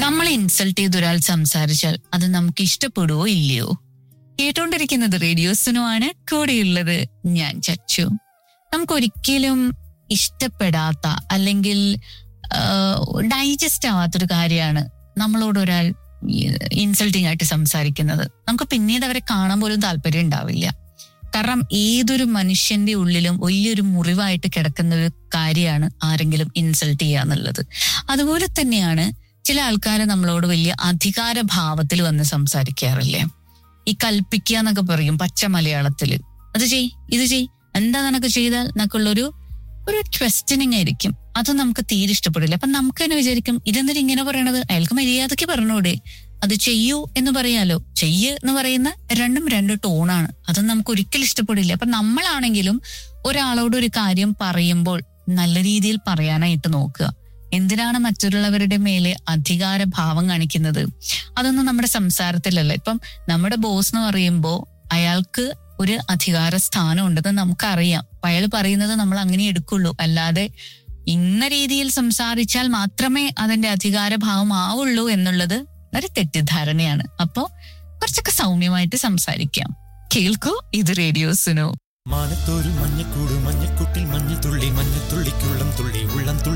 നമ്മളെ ഇൻസൾട്ട് ചെയ്ത് ഒരാൾ സംസാരിച്ചാൽ അത് നമുക്ക് ഇഷ്ടപ്പെടുവോ ഇല്ലയോ കേട്ടോണ്ടിരിക്കുന്നത് റേഡിയോസിനോ ആണ് കൂടെയുള്ളത് ഞാൻ ചച്ചു നമുക്ക് ഒരിക്കലും ഇഷ്ടപ്പെടാത്ത അല്ലെങ്കിൽ ഡൈജസ്റ്റ് ആവാത്തൊരു കാര്യമാണ് നമ്മളോട് ഒരാൾ ഇൻസൾട്ടിങ് ആയിട്ട് സംസാരിക്കുന്നത് നമുക്ക് പിന്നീട് അവരെ കാണാൻ പോലും താല്പര്യം ഉണ്ടാവില്ല കാരണം ഏതൊരു മനുഷ്യന്റെ ഉള്ളിലും വലിയൊരു മുറിവായിട്ട് കിടക്കുന്ന ഒരു കാര്യമാണ് ആരെങ്കിലും ഇൻസൾട്ട് ചെയ്യുക എന്നുള്ളത് അതുപോലെ തന്നെയാണ് ചില ആൾക്കാർ നമ്മളോട് വലിയ അധികാര ഭാവത്തിൽ വന്ന് സംസാരിക്കാറില്ലേ ഈ കൽപ്പിക്കുക എന്നൊക്കെ പറയും പച്ച മലയാളത്തില് അത് ചെയ് ഇത് ചെയ് എന്താ നിനക്ക് ചെയ്താൽ എന്നൊക്കെയുള്ളൊരു ഒരു ക്വസ്റ്റ്യനിങ് ആയിരിക്കും അത് നമുക്ക് തീരെ ഇഷ്ടപ്പെടില്ല അപ്പൊ നമുക്ക് തന്നെ വിചാരിക്കും ഇതെന്തിനാ ഇങ്ങനെ പറയണത് അയാൾക്ക് മര്യാദയ്ക്ക് പറഞ്ഞൂടെ അത് ചെയ്യൂ എന്ന് പറയാലോ ചെയ്യ് എന്ന് പറയുന്ന രണ്ടും രണ്ട് ടോണാണ് അത് നമുക്ക് ഒരിക്കലും ഇഷ്ടപ്പെടില്ല അപ്പൊ നമ്മളാണെങ്കിലും ഒരാളോട് ഒരു കാര്യം പറയുമ്പോൾ നല്ല രീതിയിൽ പറയാനായിട്ട് നോക്കുക എന്തിനാണ് മറ്റുള്ളവരുടെ മേലെ അധികാര ഭാവം കാണിക്കുന്നത് അതൊന്നും നമ്മുടെ സംസാരത്തിലല്ല ഇപ്പം നമ്മുടെ ബോസ് എന്ന് പറയുമ്പോൾ അയാൾക്ക് ഒരു അധികാര സ്ഥാനം ഉണ്ടെന്ന് നമുക്കറിയാം അപ്പൊ അയാൾ പറയുന്നത് നമ്മൾ അങ്ങനെ എടുക്കുള്ളൂ അല്ലാതെ ഇന്ന രീതിയിൽ സംസാരിച്ചാൽ മാത്രമേ അതിന്റെ അധികാരഭാവം ആവുള്ളൂ എന്നുള്ളത് ഒരു തെറ്റിദ്ധാരണയാണ് അപ്പോ കുറച്ചൊക്കെ സൗമ്യമായിട്ട് സംസാരിക്കാം കേൾക്കൂ ഇത് റേഡിയോസിനോ മാനത്തോരു മഞ്ഞക്കൂട് മഞ്ഞക്കുട്ടിൽ മഞ്ഞത്തുള്ളി മഞ്ഞത്തുള്ളിക്കുള്ളം തുള്ളി ഉള്ളം തുള്ളി